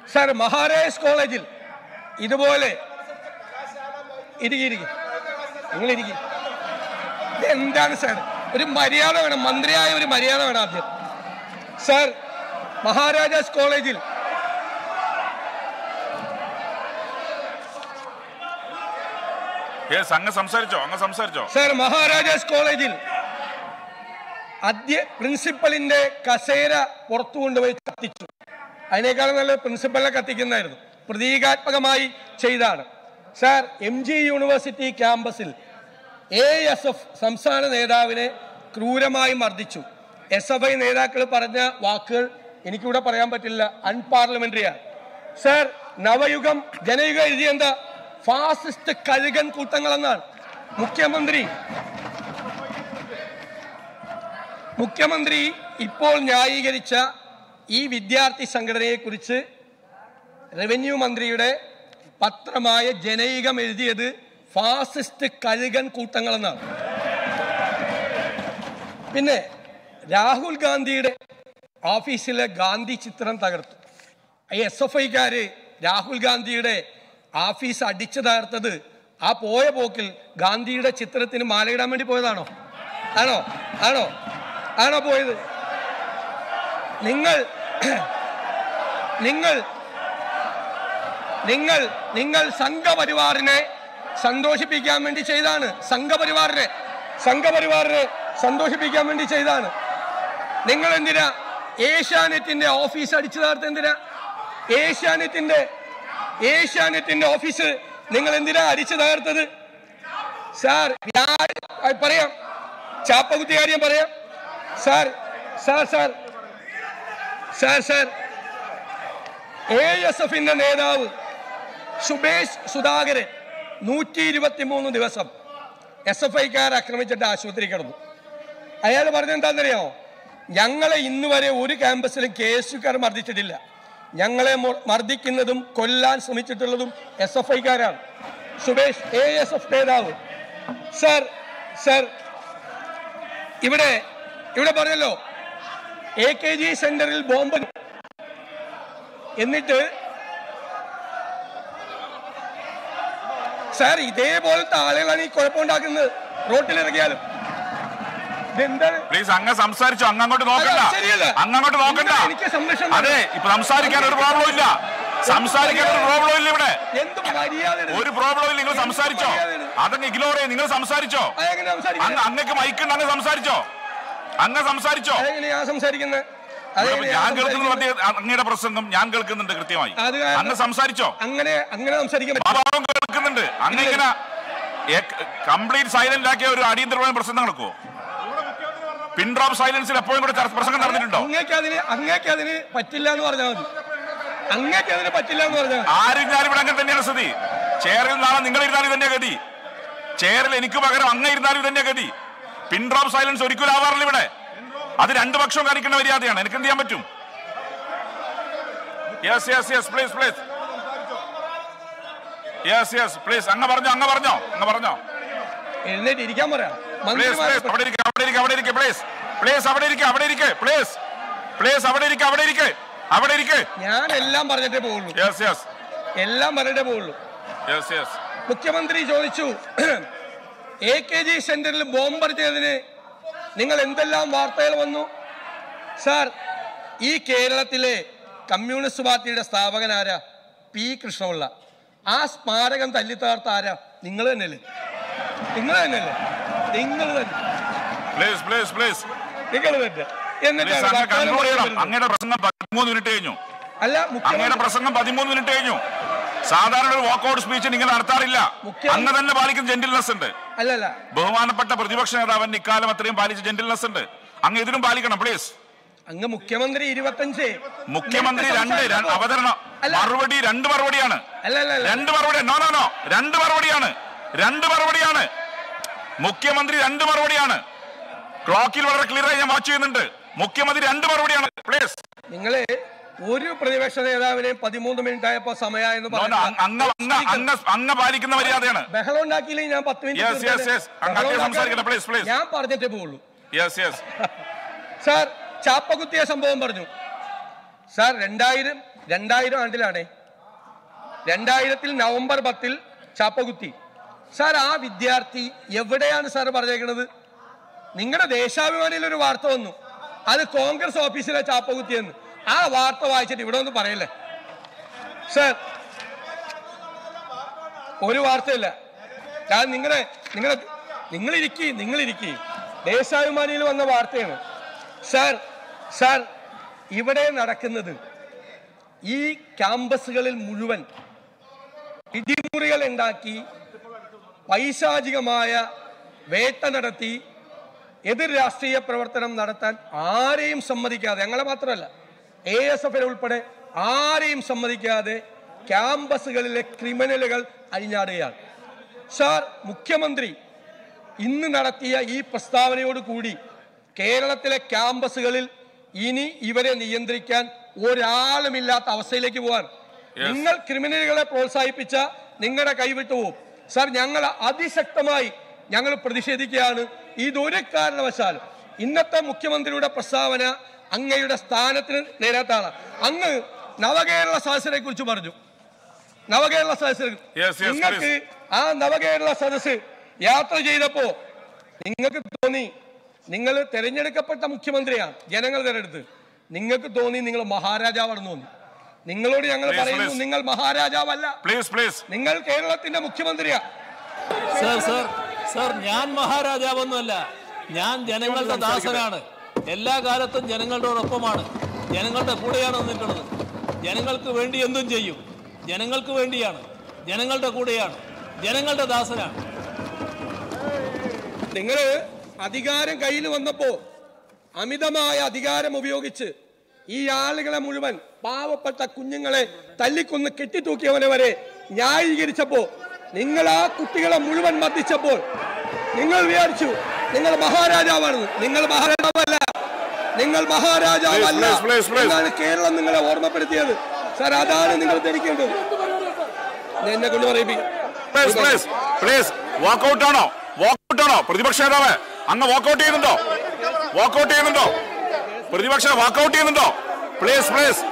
Sir Maharajas കോളേജിൽ ഇതുപോലെ ഇരിക്കി ഇരിക്കി നിങ്ങൾ ഇരിക്കി എന്താണ് സാർ ഒരു മര്യാദ വേണം മന്ത്രിയായ ഒരു മര്യാദ വേണം ആദ്യം സാർ മഹാരാജാസ് കോളേജിൽ യെസ് അങ്ങ് സംസാരിച്ചോ അങ്ങ് സംസാരിച്ചോ സാർ മഹാരാജാസ് കോളേജിൽ അധ്യ പ്രിൻസിപ്പലിന്റെ കസേര പുറത്തു കൊണ്ടുപോയി കത്തിച്ചു അതിനേക്കാളും നല്ല പ്രിൻസിപ്പലിനെ കത്തിക്കുന്നതായിരുന്നു പ്രതീകാത്മകമായി ചെയ്താണ് സാർ എം ജി യൂണിവേഴ്സിറ്റി ക്യാമ്പസിൽ എ എസ് എഫ് സംസ്ഥാന നേതാവിനെ ക്രൂരമായി മർദ്ദിച്ചു എസ് എഫ് ഐ നേതാക്കൾ പറഞ്ഞ വാക്കുകൾ എനിക്കിവിടെ പറയാൻ പറ്റില്ല അൺപാർലമെന്ററിയാണ് സാർ നവയുഗം ജനയുഗം എഴുതിയ എന്താ ഫാസിസ്റ്റ് കഴുകൻ കൂട്ടങ്ങളെന്നാണ് മുഖ്യമന്ത്രി മുഖ്യമന്ത്രി ഇപ്പോൾ ന്യായീകരിച്ച ഈ വിദ്യാർത്ഥി സംഘടനയെക്കുറിച്ച് റവന്യൂ മന്ത്രിയുടെ പത്രമായ ജനയുഗം എഴുതിയത് ഫാസിസ്റ്റ് കഴുകൻ കൂട്ടങ്ങളെന്നാണ് പിന്നെ രാഹുൽ ഗാന്ധിയുടെ ഓഫീസിലെ ഗാന്ധി ചിത്രം തകർത്തു ഈ എസ് എഫ് ഐക്കാര് രാഹുൽ ഗാന്ധിയുടെ ഓഫീസ് അടിച്ചു തകർത്തത് ആ പോയ പോക്കിൽ ഗാന്ധിയുടെ ചിത്രത്തിന് മാലയിടാൻ വേണ്ടി പോയതാണോ ആണോ ആണോ ആണോ പോയത് നിങ്ങൾ നിങ്ങൾ നിങ്ങൾ നിങ്ങൾ സംഘപരിവാറിനെ സന്തോഷിപ്പിക്കാൻ വേണ്ടി ചെയ്താണ് സംഘപരിവാറിനെ സംഘപരിവാറിനെ സന്തോഷിപ്പിക്കാൻ വേണ്ടി ചെയ്താണ് നിങ്ങൾ എന്തിനാ ഏഷ്യാനെറ്റിന്റെ ഓഫീസ് അടിച്ചു തകർത്ത് എന്തിനാ ഏഷ്യാനെറ്റിന്റെ ഏഷ്യാനെറ്റിന്റെ ഓഫീസ് നിങ്ങൾ എന്തിനാ അടിച്ചു തകർത്തത് സാർ വ്യാഴ ആ, പറയാം ചാപ്പകുത്തി കാര്യം പറയാം sir sir sir sir sir A S എഫിന്റെ നേതാവ് സുബേഷ് സുധാകരൻ നൂറ്റി ഇരുപത്തി മൂന്ന് ദിവസം എസ് എഫ് ഐക്കാർ ആക്രമിച്ചിട്ട് ആശുപത്രി കിടന്നു അയാൾ പറഞ്ഞെന്താണെന്നറിയാമോ ഞങ്ങളെ ഇന്ന് വരെ ഒരു ക്യാമ്പസിലും കെ എസ് യുക്കാർ മർദ്ദിച്ചിട്ടില്ല ഞങ്ങളെ മൊ- മർദ്ദിക്കുന്നതും കൊല്ലാൻ ശ്രമിച്ചിട്ടുള്ളതും എസ് എഫ് ഐക്കാരാണ് സുബേഷ് എ എസ് എഫ് നേതാവ് സർ സർ ഇവിടെ ഇവിടെ പറഞ്ഞല്ലോ എ കെ ജി സെന്ററിൽ ബോംബ് എന്നിട്ട് സാർ ഇതേപോലത്തെ ആളുകളാണ് ഈ കുഴപ്പമുണ്ടാക്കുന്നത് റോട്ടിലിറങ്ങിയാലും ഇതെന്താണ് പ്ലീസ് അങ്ങ് സംസാരിച്ചോ അങ്ങ് അങ്ങോട്ട് നോക്കണ്ട അല്ല, ശരിയല്ല. അങ്ങ് അങ്ങോട്ട് നോക്കണ്ട നിങ്ങൾ എനിക്ക് സംരക്ഷണം അതെ ഇപ്പൊ സംസാരിക്കാൻ ഒരു പ്രോബ്ലം ഇല്ല സംസാരിക്കാൻ ഒരു പ്രോബ്ലം ഇല്ല ഇവിടെ എന്ത് മര്യാദ ഒരു പ്രോബ്ലം ഇല്ല നിങ്ങൾ സംസാരിച്ചോ അതങ്ങ് ഇഗ്നോർ ചെയ്ത് നിങ്ങൾ സംസാരിച്ചോ അതെങ്ങനെ അങ്ങ് സംസാരിക്കുന്നത് അങ്ങക്ക് മൈക്കുണ്ട് അങ്ങ് സംസാരിച്ചോ അങ്ങ് സംസാരിച്ചോ അതെങ്ങനെ ഞാൻ സംസാരിക്കുന്നത് ഇവിടെ അതെങ്ങനെ ഞാൻ ഞാൻ കേൾക്കുന്നത് സംസാരിക്കുന്നത്? മധ്യ- അങ്ങയുടെ പ്രസംഗം ഞാൻ കേൾക്കുന്നുണ്ട് കൃത്യമായി അത് കാരണം- അങ്ങ് സംസാരിച്ചോ അങ്ങനെ അങ്ങനെ സംസാരിക്കാൻ പറ്റില്ല. ബാബാവും കേൾക്കുന്നുണ്ട് അങ്ങ് ഇങ്ങനെ കംപ്ലീറ്റ് സൈലന്റ് ആക്കിയ ഒരു അടിയന്തരമായ പ്രസംഗം നടക്കുവോ പിൻ ഡ്രോപ്പ് സൈലൻസിൽ എപ്പോഴും കൂടെ ചർച്ച- പ്രസംഗം നടന്നിട്ടുണ്ടോ അങ്ങേക്ക് അതിന് അങ്ങേക്ക് അതിന് പറ്റില്ല എന്ന് പറഞ്ഞാൽ മതി അങ്ങേക്ക് അതിന് പറ്റില്ല എന്ന് പറഞ്ഞാൽ മതി ആരും ഞാൻ ഇവിടെ അങ്ങനെ തന്നെയാണ് സ്ഥിതി ചെയറിൽ നാളെ നിങ്ങൾ ഇരുന്നാലും ഇതന്നെ ഗതി ചെയറിൽ എനിക്ക് പകരം അങ്ങ് ഇരുന്നാലും ഇതന്നെ ഗതി പിൻ ഡ്രോപ്പ് സൈലൻസ് ഒരിക്കലും ആവാറില്ല ഇവിടെ അത് രണ്ടു പക്ഷവും കാണിക്കേണ്ട മര്യാദയാണ് എനിക്ക് എന്ത് ചെയ്യാൻ പറ്റും yes yes yes please please yes yes please അങ്ങ് പറഞ്ഞോ അങ്ങ് പറഞ്ഞോ അങ്ങ് പറഞ്ഞോ എഴുന്നേറ്റ് ഇരിക്കാൻ പറയാം പ്ലീസ് പ്ലീസ് അവിടെ ഇരിക്കെ അവിടെ ഇരിക്കെ അവിടെ ഇരിക്കെ പ്ലീസ് പ്ലീസ് അവിടെ ഇരിക്കെ അവിടെ ഇരിക്കെ പ്ലീസ് പ്ലീസ് അവിടെ ഇരിക്കെ അവിടെ ഇരിക്കെ അവിടെ ഇരിക്കെ ഞാൻ എല്ലാം പറഞ്ഞിട്ടേ പോവുള്ളൂ യെസ് യെസ് എല്ലാം പറഞ്ഞിട്ടേ പോവുള്ളൂ യെസ് യെസ് മുഖ്യമന്ത്രി ചോദിച്ചു എ കെ ജി സെന്ററിൽ ബോംബെറിഞ്ഞതിന് നിങ്ങൾ എന്തെല്ലാം വാർത്തകൾ വന്നു സാർ ഈ കേരളത്തിലെ കമ്മ്യൂണിസ്റ്റ് പാർട്ടിയുടെ സ്ഥാപകൻ ആരാ പി കൃഷ്ണപിള്ള ആ സ്മാരകം തല്ലി തകർത്ത ആരാ നിങ്ങൾ തന്നെയല്ലേ നിങ്ങൾ തന്നെയല്ലേ നിങ്ങൾ തന്നെ പ്ലീസ് പ്ലീസ് പ്ലീസ് നിങ്ങൾ തന്നെ എന്നിട്ടാണ് പ്ലീസ് അങ്ങ് വർത്തമാനം കൺക്ലൂഡ് ചെയ്യണം പറയുന്നത്. അങ്ങയുടെ പ്രസംഗം പതിമൂന്ന് മിനിറ്റ് കഴിഞ്ഞു അല്ല അങ്ങയുടെ മുഖ്യമന്ത്രി പ്രസംഗം പതിമൂന്ന് മിനിറ്റ് കഴിഞ്ഞു സാധാരണ ഒരു വാക്കൗട്ട് സ്പീച്ച് നിങ്ങൾ നടത്താറില്ല മുഖ്യമന്ത്രി- അങ്ങ് തന്നെ പാലിക്കുന്ന ജെന്റിൽനെസ് ഉണ്ട് അല്ലല്ല ബഹുമാനപ്പെട്ട പ്രതിപക്ഷ നേതാവൻ ഇക്കാലം അത്രയും പാലിച്ച ജെന്റിൽനെസ് ഉണ്ട് അങ്ങ് ഇതിനും പാലിക്കണം പ്ലീസ് അങ്ങ് മുഖ്യമന്ത്രി ഇരുപത്തഞ്ച് മുഖ്യമന്ത്രി നേരത്തെ രണ്ട് രണ്ട് സംസാരിച്ചപ്പോ- അവതരണം അല്ല. മറുപടി രണ്ട് മറുപടിയാണ് അല്ല അല്ല അല്ല രണ്ട് മറുപടി നോ നോ നോ രണ്ട് മറുപടിയാണ് രണ്ട് മറുപടിയാണ് മുഖ്യമന്ത്രി രണ്ട് മറുപടിയാണ് ക്ലോക്കിൽ വളരെ ക്ലിയർ ആയി ഞാൻ വാച്ച് ചെയ്യുന്നുണ്ട് മുഖ്യമന്ത്രി രണ്ട് മറുപടിയാണ് പ്ലീസ് നിങ്ങള് ഒരു പ്രതിപക്ഷ നേതാവിനെ പതിമൂന്ന് മിനിറ്റ് ആയപ്പോ സമയമായെന്ന് നോ, നോ, അങ്ങ് അങ്ങ് അങ്ങ് അങ്ങ് അങ്ങ് പാലിക്കുന്ന മര്യാദയാണ് ബഹളം ഉണ്ടാക്കിയില്ലെങ്കിൽ ഞാൻ പത്ത് മിനിറ്റ് Yes, yes, തീർത്തേനെ. yes. അങ്ങ് ബഹളം അധികം ഉണ്ടാക്കാൻ സംസാരിക്കണ്ട, please, please. ഞാൻ പറഞ്ഞിട്ടേ പോവുള്ളൂ യെസ് യെസ് സാർ ചാപ്പകുത്തിയ സംഭവം പറഞ്ഞു സാർ രണ്ടായിരം രണ്ടായിരം ആണ്ടിലാണേ രണ്ടായിരത്തിൽ നവംബർ പത്തിൽ ചാപ്പകുത്തി സാർ ആ വിദ്യാർത്ഥി എവിടെയാണ് സാർ പറഞ്ഞേക്കുന്നത് നിങ്ങളുടെ ദേശാഭിമാനിയിൽ ഒരു വാർത്ത വന്നു അത് കോൺഗ്രസ് ഓഫീസിലെ ചാപ്പകുത്തിയെന്ന് ആ വാർത്ത വായിച്ചിട്ട് ഇവിടെ ഒന്ന് പറയല്ലേ സാർ ഒരു വാർത്തയില്ല ഞാൻ നിങ്ങളെ നിങ്ങളെ നിങ്ങളിരിക്കി നിങ്ങളിരിക്കി ദേശാഭിമാനിയിൽ വന്ന വാർത്തയാണ് സാർ സാർ ഇവിടെ നടക്കുന്നത് ഈ ക്യാമ്പസുകളിൽ മുഴുവൻ പിടിമുറികൾ ഉണ്ടാക്കി പൈശാചികമായ വേട്ട നടത്തി എതിർ രാഷ്ട്രീയ പ്രവർത്തനം നടത്താൻ ആരെയും സമ്മതിക്കാതെ ഞങ്ങളെ മാത്രമല്ല എ എസ് എഫിനെ ഉൾപ്പെടെ ആരെയും സമ്മതിക്കാതെ ക്യാമ്പസുകളിലെ ക്രിമിനലുകൾ അഴിഞ്ഞാടുകയാണ് സാർ മുഖ്യമന്ത്രി ഇന്ന് നടത്തിയ ഈ പ്രസ്താവനയോട് കൂടി കേരളത്തിലെ ക്യാമ്പസുകളിൽ ഇനി ഇവരെ നിയന്ത്രിക്കാൻ ഒരാളുമില്ലാത്ത അവസ്ഥയിലേക്ക് പോവാൻ നിങ്ങൾ ക്രിമിനലുകളെ പ്രോത്സാഹിപ്പിച്ച നിങ്ങളുടെ കൈവിട്ടു പോകും സാർ ഞങ്ങൾ അതിശക്തമായി ഞങ്ങൾ പ്രതിഷേധിക്കുകയാണ് ഇതൊരു കാരണവശാലും ഇന്നത്തെ മുഖ്യമന്ത്രിയുടെ പ്രസ്താവന അങ്ങയുടെ സ്ഥാനത്തിന് നേരാത്താണ് അങ്ങ് നവകേരള സദസ്സിനെ കുറിച്ച് പറഞ്ഞു നവകേരള സദസ്സിൽ Yes, yes, നിങ്ങൾക്ക് ആ നവകേരള സദസ്സ് യാത്ര ചെയ്തപ്പോ നിങ്ങൾക്ക് തോന്നി നിങ്ങൾ തെരഞ്ഞെടുക്കപ്പെട്ട മുഖ്യമന്ത്രിയാണ് ജനങ്ങൾ തെരഞ്ഞെടുത്ത് നിങ്ങൾക്ക് തോന്നി നിങ്ങൾ മഹാരാജാവാണെന്ന് തോന്നി നിങ്ങളോട് ഞങ്ങൾ Please, പറയുന്നു please. നിങ്ങൾ മഹാരാജാവല്ല പ്ലീസ് പ്ലീസ് നിങ്ങൾ കേരളത്തിന്റെ മുഖ്യമന്ത്രിയാ സർ സർ സർ ഞാൻ മഹാരാജാവൊന്നുമല്ല ഞാൻ ജനങ്ങളുടെ ദാസനാണ് എല്ലാ കാലത്തും ജനങ്ങളോടൊപ്പമാണ് ജനങ്ങളുടെ കൂടെയാണ് നിന്നിട്ടുള്ളത് ജനങ്ങൾക്ക് വേണ്ടി എന്തും ചെയ്യും ജനങ്ങൾക്ക് വേണ്ടിയാണ് ജനങ്ങളുടെ കൂടെയാണ് ജനങ്ങളുടെ ദാസനാണ് നിങ്ങൾ അധികാരം കയ്യിൽ വന്നപ്പോ അമിതമായ അധികാരം ഉപയോഗിച്ച് ഈ ആളുകളെ മുഴുവൻ പാവപ്പെട്ട കുഞ്ഞുങ്ങളെ തല്ലിക്കൊന്ന് കെട്ടിത്തൂക്കിയവനെ വരെ ന്യായീകരിച്ചപ്പോ നിങ്ങൾ ആ കുട്ടികളെ മുഴുവൻ മർദ്ദിച്ചപ്പോൾ നിങ്ങൾ വിചാരിച്ചു നിങ്ങൾ മഹാരാജാവാണെന്ന് നിങ്ങൾ മഹാരാജാവല്ല നിങ്ങൾ മഹാരാജാവല്ല Please, please, please, please. എന്നാണ് കേരളം നിങ്ങളെ ഓർമ്മപ്പെടുത്തിയത് സാർ അതാണ് നിങ്ങൾ ധരിക്കേണ്ടത് ഞാൻ എന്നെ കൊണ്ട് പറയിപ്പിക്കും പ്ലീസ് പ്ലീസ് പ്ലീസ് വാക്കൗട്ട് ആണോ വാക്കൗട്ട് ആണോ പ്രതിപക്ഷ നേതാവ് അങ്ങ് വാക്കൗട്ട് ചെയ്യുന്നുണ്ടോ വാക്കൗട്ട് ചെയ്യുന്നുണ്ടോ പ്രതിപക്ഷ വാക്കൗട്ട് ചെയ്യുന്നുണ്ടോ പ്ലീസ് പ്ലീസ്